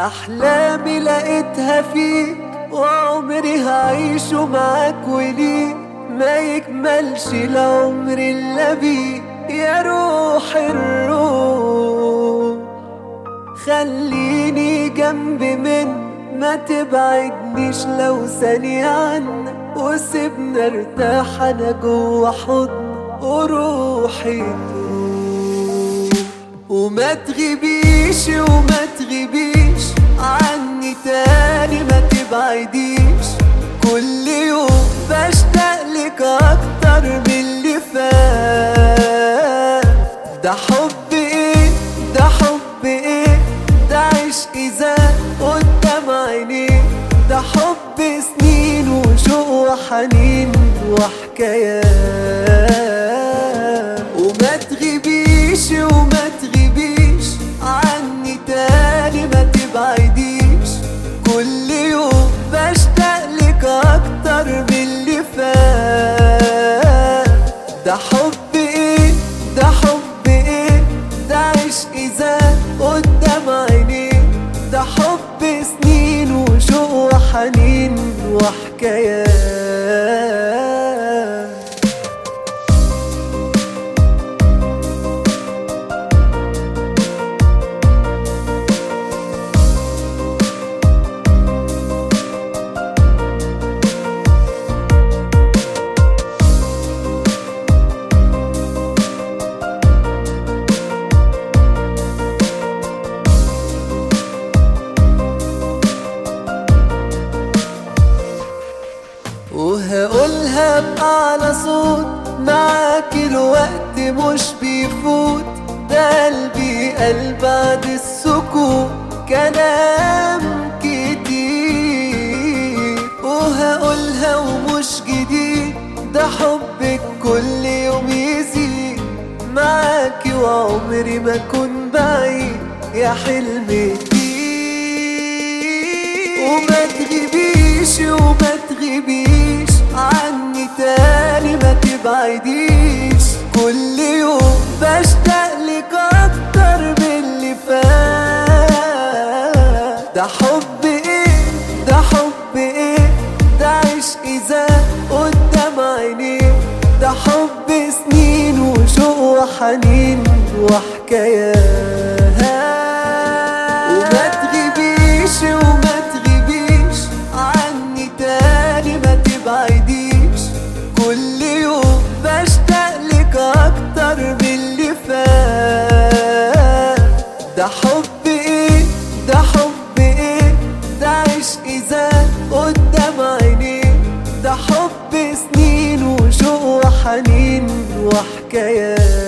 أحلامي لقيتها فيك وعمري هعيشه معاك وليك ما يكملش العمر إلا بيك يا روح الروح خليني جنب من ما تبعدنيش لو ثانية عنك وسيبني ارتاح انا جوا حضن وروحي تروح وما تغيبيش وما تغيبيش عني تاني ما تبعديش كل يوم بشتاق لك اكتر من اللي فات ده حب ايه ده حب ايه ده عشق زاد قدام عينيه ده حب سنين وشوق وحنين وحكايات وما تغيبيش وما تغيبيش عني تاني ما تبعديش كل يوم بشتاق لك اكتر من اللي فات ده حب ايه ده حب ايه ده عشق زاد قدام عينيه ده حب سنين وشوق وحنين وحكايات وهقولها بأعلى صوت معاك الوقت مش بيفوت ده قلبي قلب بعد السكوت كلام كتير وهقولها ومش جديد ده حبك كل يوم يزيد معاكي وعمري ما كن بعيد يا حلمي وما تغيبيش وما تغيبيش عني تاني ما تبعديش كل يوم بشتاق لك اكتر من اللي فات ده حب ايه ده حب ايه ده عشق زاد قدام عينيه ده حب سنين وشوق وحنين وحكايات وما تغيبيش وما تغيبيش عني تاني ما تبعديش كل يوم بشتاق لك اكتر من اللي فات ده حب ايه ده حب ايه ده عشق زاد قدام عينيه ده حب سنين وشوق وحنين وحكايات